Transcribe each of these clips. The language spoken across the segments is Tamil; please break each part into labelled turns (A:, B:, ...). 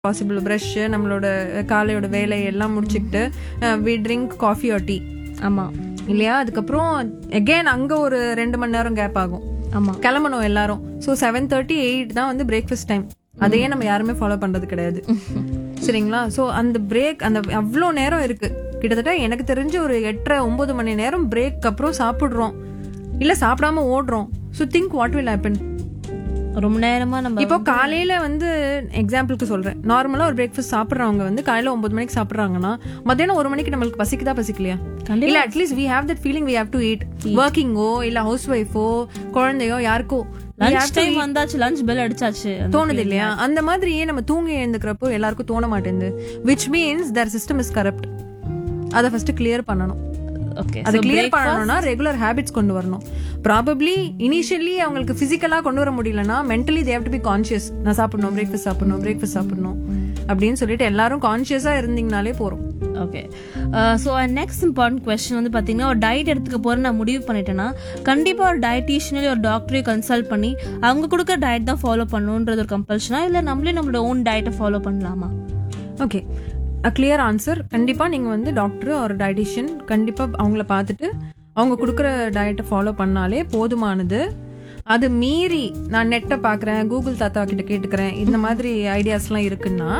A: பாசிபிள் ப்ரஷ் நம்மளோட காலையோட வேலை எல்லாம் முடிச்சுக்கிட்டு we drink coffee or tea
B: ஆமா
A: இல்லையா அதுக்கப்புறம் அகைன் அங்க ஒரு ரெண்டு மணி நேரம் கேப் ஆகும்
B: ஆமா
A: கிளம்பணும் எல்லாரும் ஸோ செவன் தேர்ட்டி எயிட் தான் வந்து பிரேக்ஃபாஸ்ட் டைம் அதையே நம்ம யாருமே ஃபாலோ பண்றது கிடையாது சரிங்களா ஸோ அந்த பிரேக் அந்த அவ்வளோ நேரம் இருக்கு கிட்டத்தட்ட எனக்கு தெரிஞ்ச ஒரு எட்டரை ஒன்பது மணி நேரம் பிரேக் அப்புறம் சாப்பிடுறோம் இல்ல சாப்பிடாம ஓடுறோம் so think what will happen
B: ரொம்ப நேரமா நம்ம
A: இப்போ காலையில வந்து எக்ஸாம்பிளுக்கு சொல்றேன் நார்மலா ஒரு பிரேக்ஃபாஸ்ட் சாப்பிடுறவங்க வந்து காலையில ஒன்பது மணிக்கு சாப்பிடுறாங்கன்னா மத்தியானம் ஒரு மணிக்கு நம்மளுக்கு பசிக்குதா பசிக்கலையா இல்ல at least we have that feeling we have to eat ஒர்க்கிங்கோ இல்ல ஹவுஸ் ஒய்ஃபோ குழந்தையோ யாருக்கோ we have
B: லஞ்ச் டைம் வந்தாச்சு லஞ்ச் பெல் அடிச்சாச்சு அந்த
A: தோணுது இல்லையா அந்த மாதிரியே நம்ம தூங்கி எழுந்துக்கிறப்போ எல்லாருக்கும் தோண மாட்டேங்குது which means the system is corrupt அதை ஃபர்ஸ்ட் கிளியர் பண்ணணும்
B: ஓகே
A: அதை கிளியர் பண்ணணும்னா ரெகுலர் ஹேபிட்ஸ் கொண்டு வரணும் ப்ராபப்ளி இனிஷியலி அவங்களுக்கு பிசிக்கலா கொண்டு வர முடியலன்னா mentally they've to be conscious நான் சாப்பிடணும் பிரேக்ஃபாஸ்ட் சாப்பிடணும் பிரேக்ஃபாஸ்ட் சாப்பிடணும் அப்படின்னு சொல்லிட்டு எல்லாரும் கான்சியஸா இருந்தீங்கனாலே போறோம்
B: okay so next important question வந்து பார்த்தீங்கன்னா ஒரு டயட் எடுத்துக்க போகிறேன் நான் முடிவு பண்ணிட்டேன்னா கண்டிப்பாக ஒரு டயட்டீஷியனோ ஒரு டாக்டரையும் கன்சல்ட் பண்ணி அவங்க கொடுக்குற டயட் தான் ஃபாலோ பண்ணணுன்றது ஒரு கம்பல்ஷனா இல்லை நம்மளே நம்மளோட ஓன் டயட்டை ஃபாலோ பண்ணலாமா
A: ஓகே கிளியர் ஆன்சர் கண்டிப்பா நீங்க வந்து டாக்டர் ஒரு டயட்டிஷியன் கண்டிப்பா அவங்கள பார்த்துட்டு அவங்க கொடுக்குற டயட்டை ஃபாலோ பண்ணாலே போதுமானது அது மீறி நான் நெட்டை பார்க்குறேன் கூகுள் தாத்தா கிட்ட கேட்டுக்கிறேன் இந்த மாதிரி ஐடியாஸ்லாம் இருக்குன்னா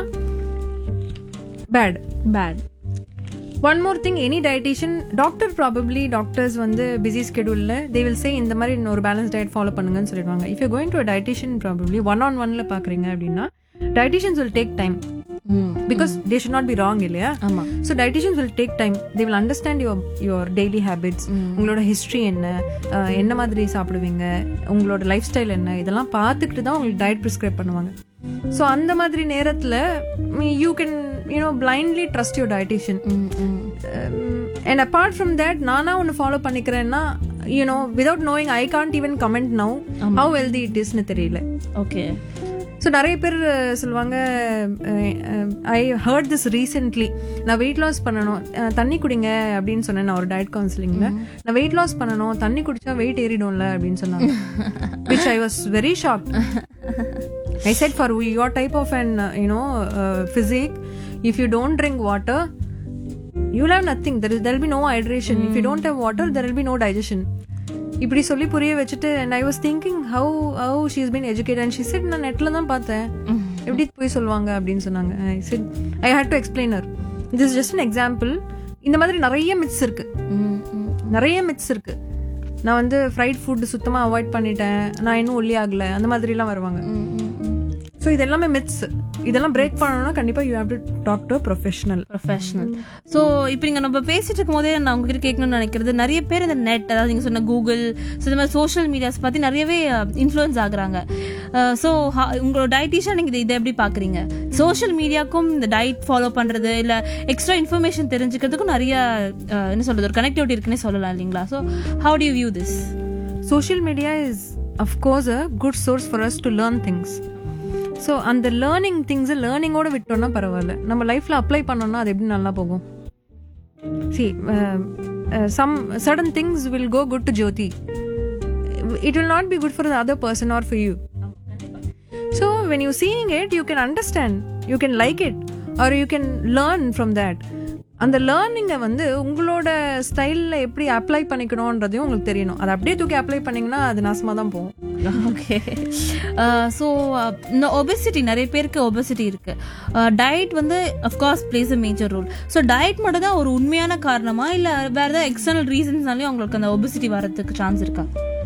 A: bad
B: bad
A: one more thing any dietitian doctor probably doctors வந்து பிஸி ஸ்கெடியூலில் தே வில் சே இந்த மாதிரி ஒரு பேலன்ஸ் டயட் ஃபாலோ பண்ணுங்கன்னு சொல்லிடுவாங்க if you going to dietitian probably one on ஒன்ல பார்க்குறீங்க அப்படின்னா dietitians will take time
B: hmm
A: because they should not be wrong இல்லையா
B: ஆமாம்
A: so dietitians will take time they will understand your your daily habits உங்களோட ஹிஸ்ட்ரி என்ன அஹ், என்ன மாதிரி சாப்பிடுவீங்க உங்களோட லைஃப் ஸ்டைல் என்ன இதெல்லாம் பார்த்துக்கிட்டு தான் உங்களுக்கு டயட் ப்ரிஸ்கிரைப் பண்ணுவாங்க ஸோ அந்த மாதிரி நேரத்தில் you can you know blindly trust your dietitian
B: hmm hmm
A: and apart from that நானா ஒன்று ஃபாலோ பண்ணிக்கிறேன்னா you know without knowing I can't even comment now how healthy it இஸ்னு தெரியல
B: ஓகே
A: ஸோ நிறைய பேர் அஹ், சொல்லுவாங்க ஐ ஹர்ட் திஸ் ரீசென்ட்லி நான் வெயிட் லாஸ் பண்ணணும் அஹ், தண்ணி குடிங்க அப்படின்னு சொன்னேன் நான் ஒரு டயட் கவுன்சிலிங்ல நான் வெயிட் லாஸ் பண்ணணும் தண்ணி குடிச்சா வெயிட் ஏறிடும்ல அப்படின்னு சொன்னாங்க which I was very shock I said for your type of and you know physique if you don't drink water you will have nothing there is there will be no hydration if you don't have water there will be no digestion இப்படி சொல்லி புரிய வச்சுட்டு and I was thinking how how she's been educated and she said நான் நெட்ல தான் பார்த்தேன் எப்படி போய் சொல்லுவாங்க அப்படின்னு சொன்னாங்க I said I had to explain her this is just an example இந்த மாதிரி நிறைய மித்ஸ் இருக்கு
B: ம் ம்
A: நிறைய மித்ஸ் இருக்கு நான் வந்து ஃப்ரைட் ஃபுட் சுத்தமா அவாய்ட் பண்ணிட்டேன் நான் இன்னும் ஒல்லி ஆகல அந்த மாதிரிலாம் வருவாங்க
B: ம் ம் ம்
A: ஸோ இது எல்லாமே மித்ஸ் இதெல்லாம் பிரேக் பண்ணணும்னா கண்டிப்பா you have to talk to professional
B: professional so இப்போ நீங்கள் நம்ம பேசிட்டு இருக்கும் போதே நான் உங்ககிட்ட கேட்கணும்னு நினைக்கிறது நிறைய பேர் இந்த நெட் அதாவது நீங்கள் சொன்ன கூகுள் ஸோ இந்த மாதிரி சோஷியல் மீடியாஸ் பற்றி நிறையவே இன்ஃப்ளூயன்ஸ் ஆகுறாங்க ஸோ உங்களோட டயட்டிஷியன் நீங்கள் இதை எப்படி பார்க்குறீங்க சோஷியல் மீடியாக்கும் இந்த டயட் ஃபாலோ பண்ணுறது இல்லை எக்ஸ்ட்ரா இன்ஃபர்மேஷன் தெரிஞ்சுக்கிறதுக்கும் நிறைய அஹ், என்ன சொல்கிறது ஒரு கனெக்டிவிட்டி இருக்குன்னே சொல்லலாம் இல்லைங்களா so how do you view this
A: social media is of course a good source for us to learn things so அந்த லேர்னிங் திங்ஸை லேர்னிங்கோட விட்டோம்னா பரவாயில்ல நம்ம லைஃப்ல அப்ளை பண்ணோம்னா அது எப்படி நல்லா போகும் see some sudden things will go good to Jothi it will not be good for the other person or for you so when you seeing it you can understand you can like it or you can learn from that அந்த லேர்னிங்கை வந்து உங்களோட ஸ்டைலில் எப்படி அப்ளை பண்ணிக்கணுன்றதையும் உங்களுக்கு தெரியணும் அதை அப்படியே தூக்கி அப்ளை பண்ணீங்கன்னா அது நாசமாக தான் போகும்
B: ஓகே ஸோ இந்த ஒபெசிட்டி நிறைய பேருக்கு ஒபெசிட்டி இருக்கு டயட் வந்து of course plays a major role so diet மட்டும் தான் ஒரு உண்மையான காரணமா இல்லை வேற ஏதாவது எக்ஸ்டர்னல் ரீசன்ஸ்னாலையும் அவங்களுக்கு அந்த ஒபெசிட்டி வரதுக்கு சான்ஸ் இருக்கா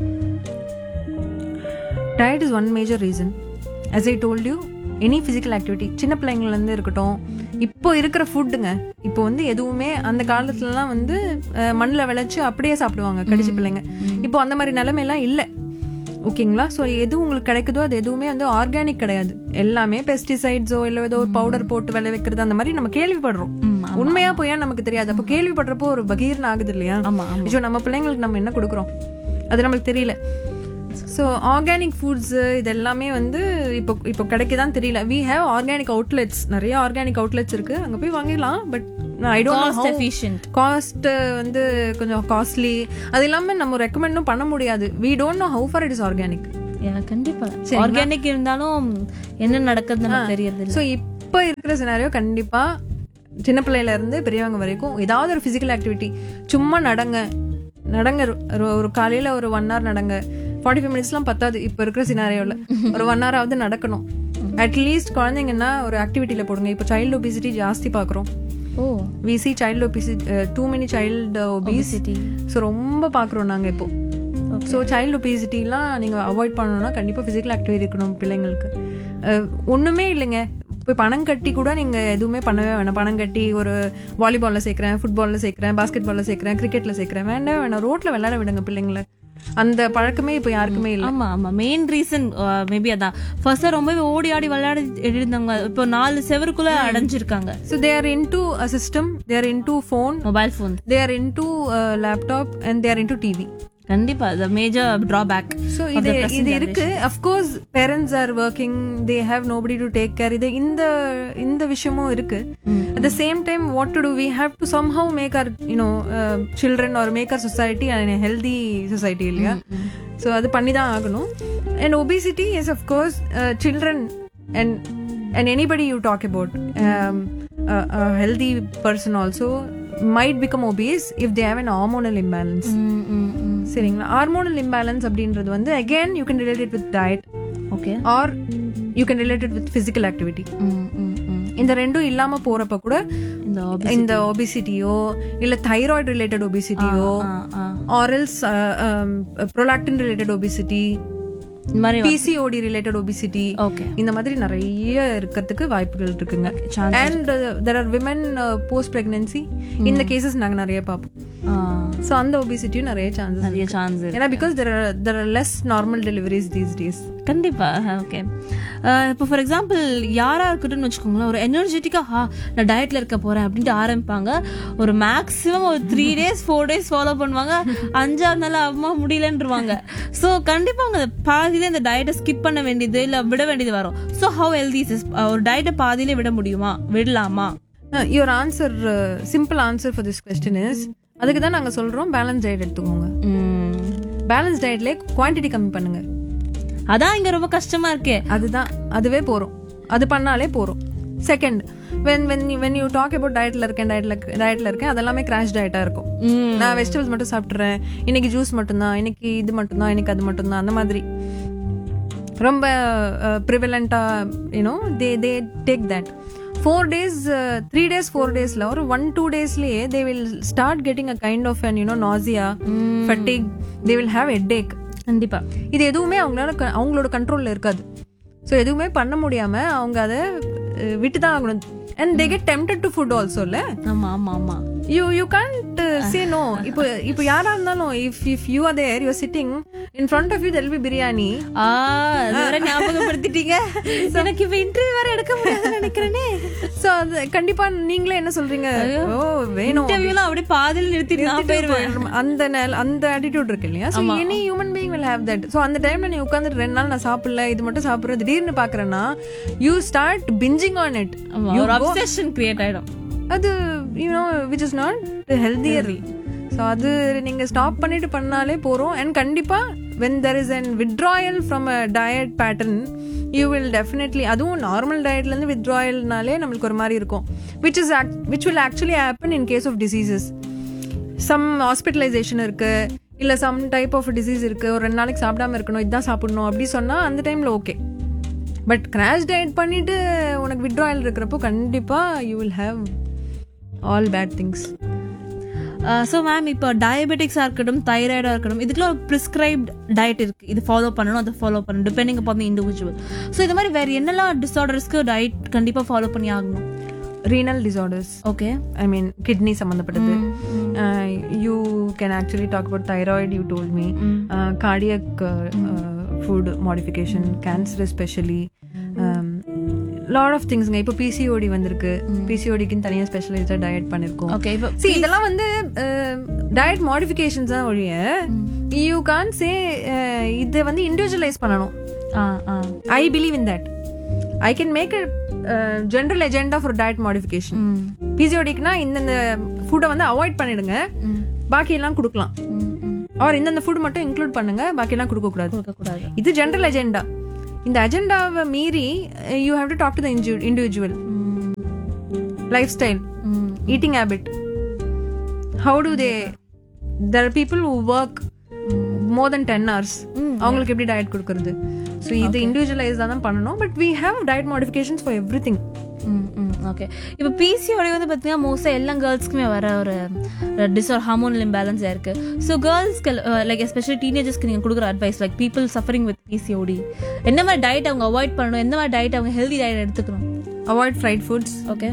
A: diet is one major reason as I told you any physical activity சின்ன பிள்ளைங்கள்லேருந்து இருக்கட்டும் இப்போ இருக்கிற ஃபுட்டுங்க இப்போ வந்து எதுவுமே அந்த காலத்துலலாம் வந்து மண்ணில் விளைச்சு அப்படியே சாப்பிடுவாங்க கடிச்சு பிள்ளைங்க இப்போ அந்த மாதிரி நிலைமையெல்லாம் இல்லை ஓகேங்களா ஸோ எது உங்களுக்கு கிடைக்குதோ அது எதுவுமே வந்து ஆர்கானிக் கிடையாது எல்லாமே பெஸ்டிசைட்ஸோ இல்லை ஏதோ ஒரு பவுடர் போட்டு விளைவிக்கிறது அந்த மாதிரி நம்ம கேள்விப்படுறோம் உண்மையா போயா நமக்கு தெரியாது அப்போ கேள்விப்படுறப்போ ஒரு பகீர்னு ஆகுது இல்லையா
B: ஆமா ஆமா
A: ஐயோ நம்ம பிள்ளைங்களுக்கு நம்ம என்ன கொடுக்குறோம் அது நம்மளுக்கு தெரியல ஸோ ஆர்கானிக் ஃபுட்ஸ் இது எல்லாமே வந்து இப்போ இப்போ கிடைக்குதான் தெரியல வி ஹேவ் ஆர்கானிக் அவுட்லெட்ஸ் நிறைய ஆர்கானிக் அவுட்லெட்ஸ் இருக்கு அங்க போய் வாங்கிடலாம் but I
B: cost
A: don't
B: efficient
A: cost வந்து கொஞ்சம் காஸ்ட்லி அது இல்லாம நம்ம ரெக்கமெண்டும் பண்ண முடியாது we don't know how far it is organic
B: கண்டிப்பா ஆர்கானிக் இருந்தாலும் என்ன நடக்குதுன்னு நமக்கு தெரியறது
A: ஸோ இப்போ இருக்கிற சினாரியோ கண்டிப்பா சின்ன பிள்ளையில இருந்து பெரியவங்க வரைக்கும் ஏதாவது ஒரு பிசிக்கல் ஆக்டிவிட்டி சும்மா நடங்க நடங்க ஒரு ஒரு காலையில ஒரு ஒன் ஹவர் நடங்க ஃபார்ட்டி ஃபைவ் மினிட்ஸ்லாம் பத்தாது இப்போ இருக்கிற சினாரியோவில் ஒரு ஒன் ஹவராவது நடக்கணும் அட்லீஸ்ட் குழந்தைங்கன்னா ஒரு ஆக்டிவிட்டியில் போடுங்க இப்போ சைல்டு ஒபிசிட்டி ஜாஸ்தி பார்க்குறோம்
B: oh
A: we see child obesity too many child obesity so ரொம்ப பார்க்குறோம் நாங்கள் இப்போ ஸோ சைல்டு ஒபிசிட்டிலாம் நீங்கள் அவாய்ட் பண்ணணும்னா கண்டிப்பாக ஃபிசிக்கல் ஆக்டிவிட்டி இருக்கணும் பிள்ளைங்களுக்கு அஹ், ஒண்ணுமே இல்லைங்க இப்போ பணம் கட்டி கூட நீங்கள் எதுவுமே பண்ணவே வேணாம் பணம் கட்டி ஒரு வாலிபாலில் சேர்க்குறேன் ஃபுட்பாலில் சேர்க்குறேன் பாஸ்கெட் பாலில் சேர்க்குறேன் கிரிக்கெட்டில் சேர்க்குறேன் வேண்டாம் வேணாம் ரோட்டில் விளையாட விடுங்க பிள்ளைங்கள அந்த பழக்கமே இப்போ யாருக்குமே இல்லை
B: ஆமா ஆமா மெயின் ரீசன் மேபி அதான் ஃபர்ஸ்ட் ரொம்பவே ஓடி ஆடி விளையாடி இருந்தாங்க இப்போ நாலு செவருக்குள்ள அடைஞ்சிருக்காங்க
A: so they are into system they are into phone
B: mobile phone
A: they are into laptop and they are into TV
B: கண்டிப்பா the மேஜர் டிராபேக்
A: ஸோ இது இது இருக்கு of course parents are working they have nobody to take care இது இந்த இந்த விஷயமும் இருக்கு at the same time what to do we have to some make our you know children or make our society and healthy society இல்லையா ஸோ அது பண்ணி தான் ஆகணும் and obesity is of course children and and anybody you talk about healthy person also might become obese if they have an hormonal imbalance சரிங்களா ஹார்மோனல் இம்பேலன்ஸ் அப்படின்றது வந்து again you can related with diet
B: okay
A: or you can related with physical activity இந்த ரெண்டும் இல்லாம போறப்ப கூட
B: இந்த
A: இந்த ஒபிசிட்டியோ இல்ல தைராய்டு ரிலேட்டட் ஒபிசிட்டியோ ஆரல்ஸ் ப்ரொலாக்டின் ரிலேட்டட் ஒபிசிட்டி
B: இந்த மாதிரி
A: பிசிஓடி ரிலேட்டட் ஒபிசிட்டி
B: ஓகே
A: இந்த மாதிரி நிறைய இருக்கிறதுக்கு வாய்ப்புகள் இருக்குங்க
B: chances
A: and there are women post pregnancy இந்த கேசஸ் நாங்க நிறைய பார்ப்போம் ஸோ அந்த ஒபிசிட்டியும் நிறைய சான்சஸ்
B: நிறைய சான்ஸ்
A: ஏன்னா because there there are less normal deliveries these days
B: கண்டிப்பா ஓகே இப்போ ஃபார் எக்ஸாம்பிள் யாரா இருக்கட்டும்னு வச்சுக்கோங்களேன் ஒரு எனர்ஜெட்டிக்கா ஹா நான் டயட்ல இருக்க போறேன் அப்படின்ட்டு ஆரம்பிப்பாங்க ஒரு மேக்ஸிமம் ஒரு three days four days follow பண்ணுவாங்க அஞ்சாவது நாள் அம்மா முடியலன்றுவாங்க ஸோ கண்டிப்பா அவங்க பாதியில இந்த டயட்டை ஸ்கிப் பண்ண வேண்டியது இல்ல விட வேண்டியது வரும் ஸோ ஹவு ஹெல்தி இஸ் ஒரு டயட்டை பாதியிலே விட முடியுமா விடலாமா
A: your answer simple answer for this question is அதுக்கு தான் நாங்க சொல்றோம் பேலன்ஸ் டயட் எடுத்துக்கோங்க
B: உம்.
A: பேலன்ஸ் டயட்ல குவான்டிட்டி கம்மி பண்ணுங்க
B: அதான் இங்க ரொம்ப கஷ்டமா இருக்கே
A: அதுதான் அதுவே போறோம் அது பண்ணாலே போறோம் second when when when you talk about டயட்ல இருக்கேன் டயட்ல டயட்ல இருக்கேன் அதெல்லாமே கிராஷ் டயட்டா இருக்கும்
B: உம்.
A: நான் வெஜிடபிள்ஸ் மட்டும் சாப்பிட்றேன் இன்னைக்கு ஜூஸ் மட்டும்தான் இன்னைக்கு இது மட்டும்தான் இன்னைக்கு அது மட்டும்தான் அந்த மாதிரி ரொம்ப ப்ரிவலண்டா you know they they take that four days three days four டேஸ்ல ஒரு ஒன் டூ டேஸ்லயே they will start getting a kind of an you know nausea fatigue they will have headache
B: கண்டிப்பா
A: இது எதுவுமே அவங்களால க- அவங்களோட கண்ட்ரோல்ல இருக்காது ஸோ எதுவுமே பண்ண முடியாம அவங்க அதை விட்டு தான் ஆகணும் and they get tempted to food also இல்ல
B: ஆமா ஆமா ஆமா
A: you you can't say no இப்போ இப்போ யாரா இருந்தாலும் if if you are there you sitting in front of you there'll be biryani
B: ஆ அது வேற ஞாபகப்படுத்திட்டீங்க எனக்கு இப்ப இன்டர்வியூ வேற எடுக்க முடியாதுன்னு நினைக்கிறேனே
A: ஸோ அது கண்டிப்பா நீங்களே என்ன சொல்றீங்க ஓ வேணும்
B: இன்டர்வியூலாம் அப்படியே பாதியில் நிறுத்திட்டு நான் போயிருவேன்
A: போயிடணும். அந்த நேல் அந்த attitude இருக்கு இல்லையா so any human being will have that so அந்த டைம்ல நீ உட்காந்துட்டு ரெண்டு நாள் நான் சாப்பிடல இது மட்டும் சாப்பிடுறேன் திடீர்னு பாக்குறேன்னா you start binging on it
B: ஆமா, ஒரு அப்செஷன் கிரியேட் ஆயிடும்
A: அது you know which is not healthier so அது நீங்க ஸ்டாப் பண்ணிட்டு பண்ணாலே போறோம் அண்ட் கண்டிப்பா when there is an withdrawal from a diet pattern you will definitely அதுவும் நார்மல் டயட்ல இருந்து வித்ட்ராயல்னாலே நம்மளுக்கு ஒரு மாதிரி இருக்கும் which is which will actually happen in case of diseases some hospitalization இருக்கு இல்ல சம் டைப் ஆஃப் டிசீஸ் இருக்கு ஒரு ரெண்டு நாளைக்கு சாப்பிடாம இருக்கணும் இதுதான் சாப்பிடணும் அப்படி சொன்னா அந்த டைம்ல ஓகே பட் கிராஷ் டயட் பண்ணிட்டு உனக்கு விட்ராயல் இருக்கிறப்போ கண்டிப்பா you will have all bad things
B: so ma'am இப்போ டயபெட்டிக்ஸாக இருக்கட்டும் தைராய்டாக இருக்கட்டும் இதுக்குலாம் ஒரு ப்ரிஸ்கிரைப்ட் டயட் இருக்கு இது ஃபாலோ பண்ணணும் அதை ஃபாலோ பண்ணணும் depending upon the individual so இது மாதிரி வேற என்னெல்லாம் டிஸார்டர்ஸ்க்கு டயட் கண்டிப்பாக ஃபாலோ பண்ணி ஆகணும்
A: renal disorders
B: okay
A: I mean kidney சம்மந்தப்பட்டது you can actually talk about thyroid you told me cardiac food modification cancer especially lot of திங்ஸ்ங்க இப்போ பிசிஓடி வந்திருக்கு பிசிஓடிக்குன்னு தனியாக ஸ்பெஷலைஸ்டாக டயட் பண்ணியிருக்கோம்
B: ஓகே இப்போ
A: See, இதெல்லாம் வந்து டயட் மாடிஃபிகேஷன்ஸ் தான் ஒழிய யூ கான் சே இதை வந்து இண்டிவிஜுவலைஸ் பண்ணணும்
B: ஆ ஆ
A: I believe in that I can make a general agenda for diet modification
B: hmm
A: பிசிஓடிக்னா இந்தந்த ஃபுட்டை வந்து அவாய்ட் பண்ணிடுங்க
B: ம்
A: பாக்கி எல்லாம் கொடுக்கலாம்
B: ம் ம்
A: ஆர் இந்தந்த ஃபுட் மட்டும் இன்க்ளூட் பண்ணுங்க பாக்கி எல்லாம் கொடுக்க கூடாது
B: கொடுக்கக்கூடாது
A: இது ஜென்ரல் எஜெண்டா இந்த அஜெண்டாவை மீறி you have to talk to the individual
B: hmm
A: lifestyle eating habit how to they there people who work more than ten hours அவங்களுக்கு எப்படி டயட் கொடுக்கறது ஸோ இது இண்டிவிஜுவலைஸ் தான் பண்ணணும் but we have diet modifications for everything
B: okay இப்போ பிசிஓடி வந்து பார்த்தீங்கன்னா மோஸ்ட்டாக எல்லா கேர்ள்ஸ்க்குமே வர ஒரு டிஸ்ஆர் ஹார்மோனல் இம்பேலன்ஸாக இருக்கு ஸோ கேர்ள்ஸ்க்கு லைக் எஸ்பெஷலி டீனேஜர்ஸ்க்கு நீங்கள் கொடுக்குற advice like people suffering with PCOD என்ன மாதிரி டயட் அவங்க அவாய்ட் பண்ணணும் எந்த மாதிரி டயட் அவங்க ஹெல்தி டயட் எடுத்துக்கணும்
A: avoid fried foods
B: okay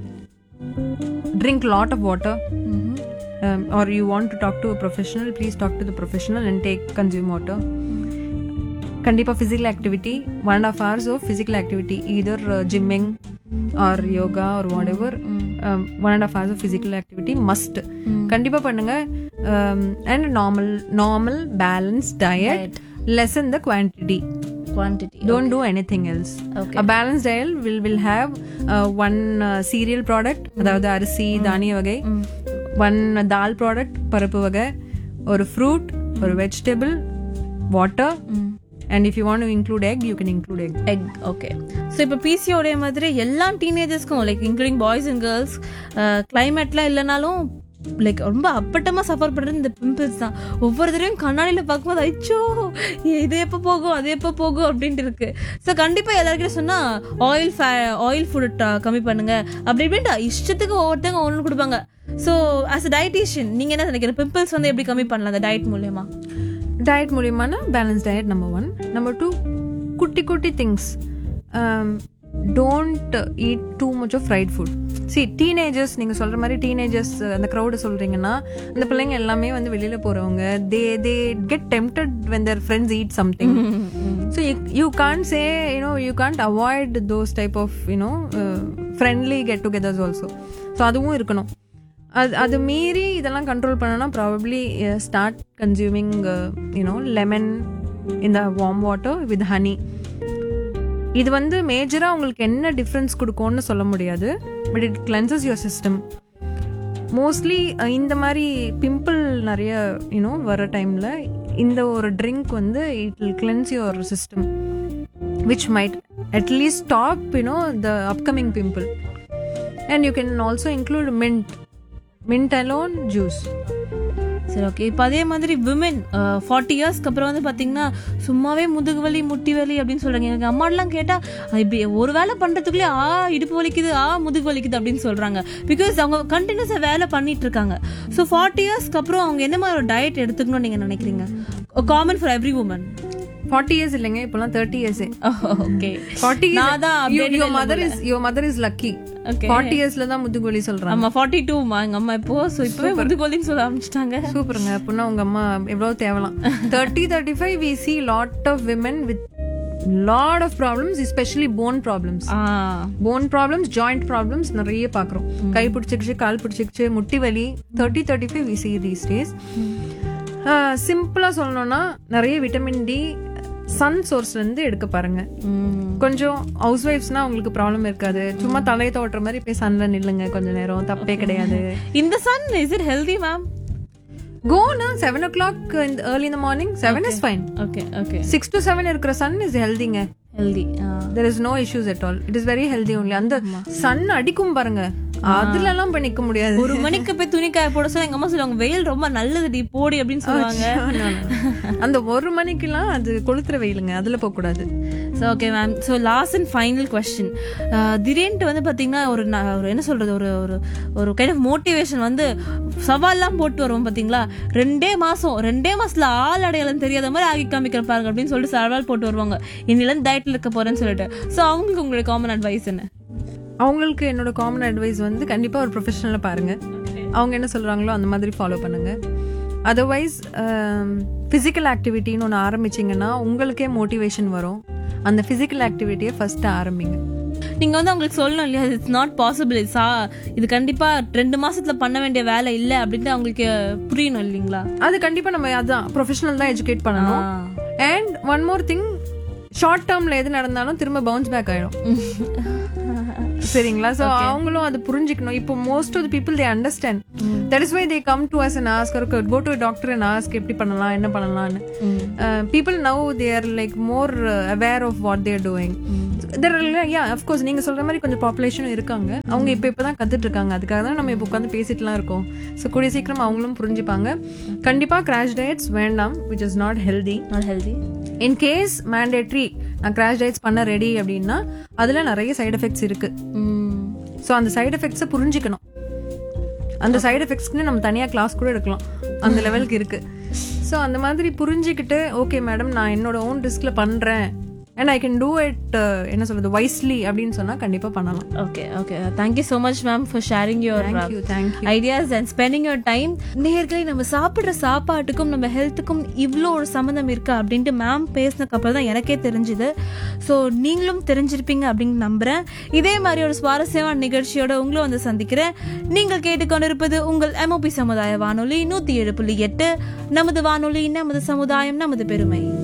A: drink lot of water um, or you want to talk to a professional please talk to the professional and take consume water கண்டிப்பாக physical activity one and half hours of physical activity either gymming or yoga or whatever one and half hours of physical activity must கண்டிப்பாக பண்ணுங்க and normal normal balance diet less on the quantity
B: quantity
A: don't do anything else
B: Okay.
A: a balanced diet will will have uh, one uh, cereal product அதாவது அரிசி தானிய வகை ஒன் தால் ப்ராடக்ட் பருப்பு வகை ஒரு ஃப்ரூட் ஒரு vegetable water and if you want to include egg you can include egg
B: egg okay so இப்போ பிசிஓடைய மாதிரி எல்லா டீனேஜர்ஸ்க்கும் like including boys and girls கிளைமேட்லாம் இல்லைனாலும் லைக் ரொம்ப அப்பட்டமாக சஃபர் பண்ணுறது இந்த பிம்பிள்ஸ் தான் ஒவ்வொரு தடவையும் கண்ணாடியில் பார்க்கும்போது அச்சோ இது எப்போ போகும் அது எப்போ போகும் அப்படின்ட்டு இருக்கு ஸோ கண்டிப்பாக எல்லாருக்கிட்ட சொன்னால் ஆயில் ஃபே ஆயில் ஃபுட் கம்மி பண்ணுங்க அப்படி இப்படின்ட்டு இஷ்டத்துக்கு ஒவ்வொருத்தவங்க ஒன்று கொடுப்பாங்க ஸோ ஆஸ் அ டயட்டீஷியன் நீங்கள் என்ன நினைக்கிற பிம்பிள்ஸ் வந்து எப்படி கம்மி பண்ணலாம் அந்த டயட் மூலியமா
A: டயட் மூலியமான balance diet number one number two குட்டி குட்டி things don't eat too much of fried food see teenagers நீங்கள் சொல்கிற மாதிரி டீனேஜர்ஸ் அந்த க்ரௌடு சொல்கிறீங்கன்னா அந்த பிள்ளைங்க எல்லாமே வந்து வெளியில் போகிறவங்க they they get tempted when their friends eat something so you can say you know you can't avoid those type of you know friendly get togethers also so அதுவும் இருக்கணும் அது அது மீறி இதெல்லாம் கண்ட்ரோல் பண்ணனா probably start consuming you know lemon இந்த வார்ம் வாட்டர் வித் ஹனி இது வந்து மேஜராக உங்களுக்கு என்ன டிஃப்ரென்ஸ் கொடுக்கும்னு சொல்ல முடியாது but it cleanses your system mostly இந்த மாதிரி பிம்பிள் நிறைய யூனோ வர டைமில் இந்த ஒரு ட்ரிங்க் வந்து it will cleanse your system which might at least stop you know the upcoming pimple and you can also include mint mint alone juice
B: சரி ஓகே இப்போ அதே மாதிரி விமன் ஃபார்ட்டி இயர்ஸ்க்கு அப்புறம் வந்து பார்த்தீங்கன்னா சும்மாவே முதுகு வலி முட்டி வலி அப்படின்னு சொல்றாங்க எனக்கு அம்மாலாம் கேட்டால் இப்படி ஒரு வேலை பண்ணுறதுக்குள்ளே ஆ இடுப்பு வலிக்குது ஆ முதுகு வலிக்குது அப்படின்னு சொல்கிறாங்க பிகாஸ் அவங்க கண்டினியூஸாக வேலை பண்ணிட்டு இருக்காங்க ஸோ ஃபார்ட்டி இயர்ஸ்க்கு அப்புறம் அவங்க என்ன மாதிரி ஒரு டயட் எடுத்துக்கணும்னு நீங்கள் நினைக்கிறீங்க common for every woman
A: forty years இல்லைங்க இப்போலாம் தேர்ட்டி இயர்ஸே
B: ஓகே
A: ஃபார்ட்டி
B: நான் தான் updated
A: your mother is your mother is lucky
B: Okay.
A: Forty இயர்ஸ்ல தான் முதுகு வலி சொல்றாங்க
B: ஆமா ஃபார்ட்டி டூமா எங்கள் அம்மா இப்போ ஸோ இப்போவே முதுகு வலின்னு சொல்ல ஆரம்பிச்சிட்டாங்க
A: சூப்பருங்க அப்படின்னா உங்க அம்மா எவ்வளவு தேவலாம் thirty thirty five we see lot of women with lot of problems especially bone problems
B: ah
A: bone problems joint problems நிறைய பார்க்குறோம் கை பிடிச்சிக்கிச்சு கால் பிடிச்சிக்கிச்சு முட்டி வலி thirty thirty five we see these days சிம்பிளாக சொல்லணும்னா நிறைய விட்டமின் டி சன் சோர்ஸ்லேருந்து எடுக்க பாருங்க
B: ம்
A: கொஞ்சம் ஹவுஸ் ஒய்ஃப்ஸ்னா உங்களுக்கு ப்ராப்ளம் இருக்காது சும்மா தலையை தோட்டுற மாதிரி போய் சன்ல நில்லுங்க கொஞ்ச நேரம் தப்பே கிடையாது
B: இந்த sun is it healthy ma'am
A: gonna seven o'clock early இந்த morning seven is fine
B: okay okay
A: six to seven இருக்கிற சன் இஸ் ஹெல்திங்க
B: healthy
A: there is no issues at all it is very healthy only அந்த சன் அடிக்கும் பாருங்க அதுல எல்லாம் போய் நிக்க முடியாது
B: ஒரு மணிக்கு போய் துணி காய போட சொல்ல எங்க அம்மா சொல்லுவாங்க வெயில் ரொம்ப நல்லதுடி போடி அப்படின்னு சொல்லுவாங்க
A: No, no, no. அந்த ஒரு மணிக்கெல்லாம் அது கொளுத்துற வெயிலுங்க அதுல போக கூடாது
B: so okay ma'am so last and final question திடீர்னு வந்து பார்த்தீங்கன்னா ஒரு ந- ஒரு என்ன சொல்றது ஒரு ஒரு ஒரு கைண்ட் ஆஃப் மோட்டிவேஷன் வந்து சவால்லாம் போட்டு வருவோம் பார்த்தீங்களா ரெண்டே மாசம் ரெண்டே மாசத்துல ஆள் அடையாளம் தெரியாத மாதிரி ஆகி காமிக்கிற பாருங்க அப்படின்னு சொல்லிட்டு சவால் போட்டு வருவாங்க இன்னிலேருந்து டயட்ல இருக்க போறேன்னு சொல்லிட்டு ஸோ அவங்களுக்கு உங்களுடைய காமன் அட்வைஸ் என்ன
A: அவங்களுக்கு என்னோட காமன் அட்வைஸ் வந்து கண்டிப்பா ஒரு ப்ரொஃபஷனலை பாருங்க அவங்க என்ன சொல்றாங்களோ அந்த மாதிரி ஃபாலோ பண்ணுங்க அதர்வைஸ் ஃபிசிக்கல் ஆக்டிவிட்டின்னு ஒன்று ஆரம்பிச்சிங்கன்னா உங்களுக்கே மோட்டிவேஷன் வரும் அந்த ஃபிசிக்கல் ஆக்டிவிட்டியை ஃபர்ஸ்ட் ஆரம்பிங்க
B: நீங்க வந்து அவங்களுக்கு சொல்லணும் இல்லையா இட்ஸ் நாட் பாசிபிள் சா இது கண்டிப்பா ரெண்டு மாசத்துல பண்ண வேண்டிய வேலை இல்லை அப்படின்ட்டு அவங்களுக்கு புரியணும் இல்லைங்களா
A: அது கண்டிப்பா நம்ம அதான் ப்ரொஃபஷனல் தான் எஜுகேட் பண்ணணும் and one more thing short டேர்ம்ல எது நடந்தாலும் திரும்ப பவுன்ஸ் பேக் ஆயிடும் சரிங்களா சோ அவங்களும் அது புரிஞ்சுக்கணும் இப்போ most of the people they understand that is why they come to us and ask go to doctor and ask எப்படி பண்ணலாம் என்ன பண்ணலாம்னு people now they are like more aware of what they're doing yeah of course நீங்க சொல்ற மாதிரி கொஞ்சம் பாப்புலேஷனும் இருக்காங்க அவங்க இப்போ இப்போ தான் கத்துட்டு இருக்காங்க அதுக்காக தான் நம்ம இப்போ உட்காந்து பேசிட்டுலாம் இருக்கோம் ஸோ கூடிய சீக்கிரம் அவங்களும் புரிஞ்சுப்பாங்க கண்டிப்பா கிராஷ் டயட்ஸ் வேண்டாம் which is not healthy
B: not healthy
A: in case mandatory நான் கிராஷ் டயட்ஸ் பண்ண ரெடி அப்படின்னா அதுல நிறைய சைடு எஃபெக்ட்ஸ் இருக்கு ஸோ அந்த சைடு எஃபெக்ட்ஸை புரிஞ்சுக்கணும் அந்த சைடு எஃபெக்ட்ஸ்க்கு நம்ம தனியாக கிளாஸ் கூட எடுக்கலாம் அந்த லெவலுக்கு இருக்கு ஸோ அந்த மாதிரி புரிஞ்சுக்கிட்டு ஓகே மேடம் நான் என்னோட ஓன் ரிஸ்க்ல பண்றேன் and I can do it என்ன சொல்றது வைஸ்லி அப்படின்னு சொன்னா கண்டிப்பா பண்ணலாம்
B: okay okay thank you so much ma'am for sharing your
A: thank you thank you
B: ideas and spending your time நேர்களை நம்ம சாப்பிட்ற சாப்பாட்டுக்கும் நம்ம ஹெல்த்துக்கும் இவ்வளோ ஒரு சம்மந்தம் இருக்கா அப்படின்ட்டு மேம் பேசினதுக்கு அப்புறம் தான் எனக்கே தெரிஞ்சுது ஸோ நீங்களும் தெரிஞ்சிருப்பீங்க அப்படின்னு நம்புறேன் இதே மாதிரி ஒரு சுவாரஸ்யமான நிகழ்ச்சியோட உங்களும் வந்து சந்திக்கிறேன் நீங்கள் கேட்டுக்கொண்டிருப்பது உங்கள் எம்ஓபி சமுதாய வானொலி நூற்றி ஏழு புள்ளி எட்டு நமது வானொலி நமது சமுதாயம் நமது பெருமை